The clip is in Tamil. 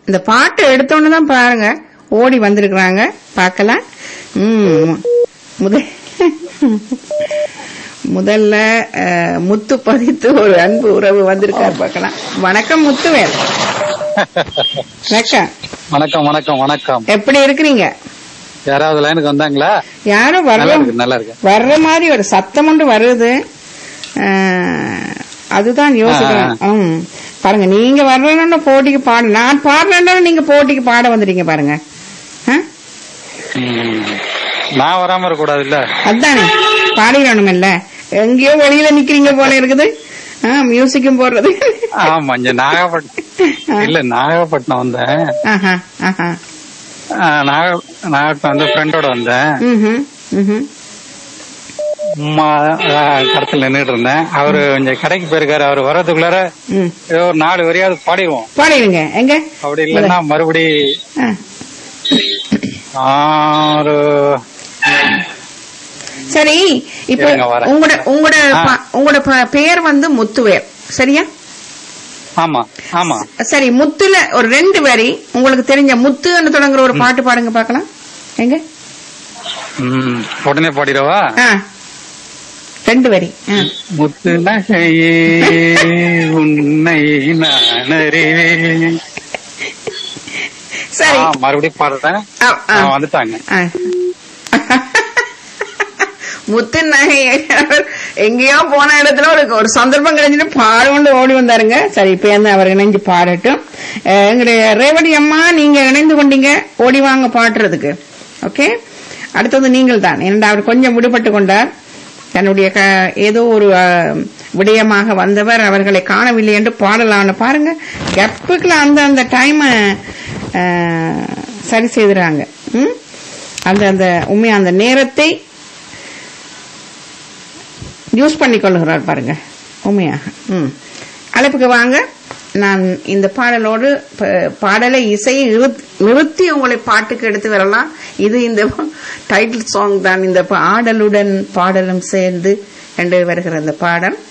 இந்த பாட்டு எடுத்தோன்னு தான் பாருங்க ஓடி வந்திருக்கிறாங்க பார்க்கலாம் ம் முத முதல்ல அஹ், முத்து பதித்து ஒரு அன்பு உறவு வந்திருக்காரு பார்க்கலாம் வணக்கம் முத்துவேல் வணக்கம் வணக்கம் வணக்கம் வணக்கம் எப்படி இருக்கிறீங்க யாராவது லைனுக்கு வந்தாங்களா யாரும் நல்லா வர்ற இருக்கு நல்லா இருக்கு வர்ற மாதிரி ஒரு சத்தம் ஒன்று வருது அஹ், அதுதான் யோசிக்கிறேன் ம். பாருங்க நீங்க வர்றேன்னு போட்டிக்கு பாட நான் பாடுறேன்னா நீங்க போட்டிக்கு பாட வந்துட்டீங்க பாருங்க ஆ? ம். நான் வராம இருக்க கூடாது இல்ல அதானே பாடிடணும் இல்ல எங்கேயோ வெளியில நிக்கிறீங்க போல இருக்குது ஆ, மியூசிக்கும் போடுறது ஆமா இங்க நாகப்பட்டினம் இல்ல நாகப்பட்டினம் வந்தேன் ஆஹா ஆஹா ஆ, நாக நாகப்பட்டினம் வந்து ஃப்ரெண்டோட வந்தேன் ம்ஹும், ம்ஹும். அம்மா கடத்துல நின்றுட்டு இருந்தேன் அவரு இங்க கடைக்கு போயிருக்காரு அவர் வர்றதுக்குள்ளார ம். ஏதோ ஒரு நாலு வரையாவது பாடிடுவோம் பாடிடுங்க எங்க அப்படி இல்லைன்னா மறுபடி ஆ. ஆ, ஒரு சரி இப்போ இருங்க, வரேன். உங்களோட உங்களோட ஆ. ப- உங்களோட ப- பெயர் வந்து முத்துவேல் சரியா ஆமா ஆமா சரி முத்துல ஒரு ரெண்டு வரி உங்களுக்கு தெரிஞ்ச முத்துன்னு தொடங்குற ஒரு பாட்டு பாடுங்க பார்க்கலாம் எங்க ம் உடனே பாடிடவா ஆ ரெண்டு வரி ஆ. முத்து நகையே உன்னை நான் அறிவேன் சரி ஆ, மறுபடியும் பாடுறேன் ஆ, ஆ. ஆ, வந்துட்டாங்க ஆ. முத்து நகை எங்கேயோ போன இடத்துல ஒரு ஒரு சந்தர்ப்பம் கிடைச்சிட்டு பாடுകൊണ്ട് ஓடி வந்தாருங்க சரி இப்ப வந்து அவர் இணைஞ்சு பாடட்டும் அஹ், எங்களுடைய ரேவதி அம்மா நீங்க இணைந்து கொண்டீங்க ஓடி வாங்க பாடுறதுக்கு ஓகே அடுத்தது நீங்கள் தான் ஏனென்றால் அவர் கொஞ்சம் விடுபட்டு கொண்டார் தன்னுடைய க- ஏதோ ஒரு அஹ், விடயமாக வந்தவர் அவர்களை காணவில்லை என்று பாடலாம்னு பாருங்க கப்புக்குள்ள அந்த அந்த டைம் சரி செய்துறாங்க ம்? அந்த அந்த உண்மையா அந்த நேரத்தை யூஸ் பண்ணிக்கொள்கிறார் பாருங்க உண்மையாக ம் அழைப்புக்கு வாங்க நான் இந்த பாடலோடு ப- பாடலை இசையை நிறுத்- நிறுத்தி உங்களை பாட்டுக்கு எடுத்து வரலாம் இது இந்த டைட்டில் சாங் தான் இந்த பாடலுடன் பாடலும் சேர்ந்து என்று வருகிற அந்த பாடல்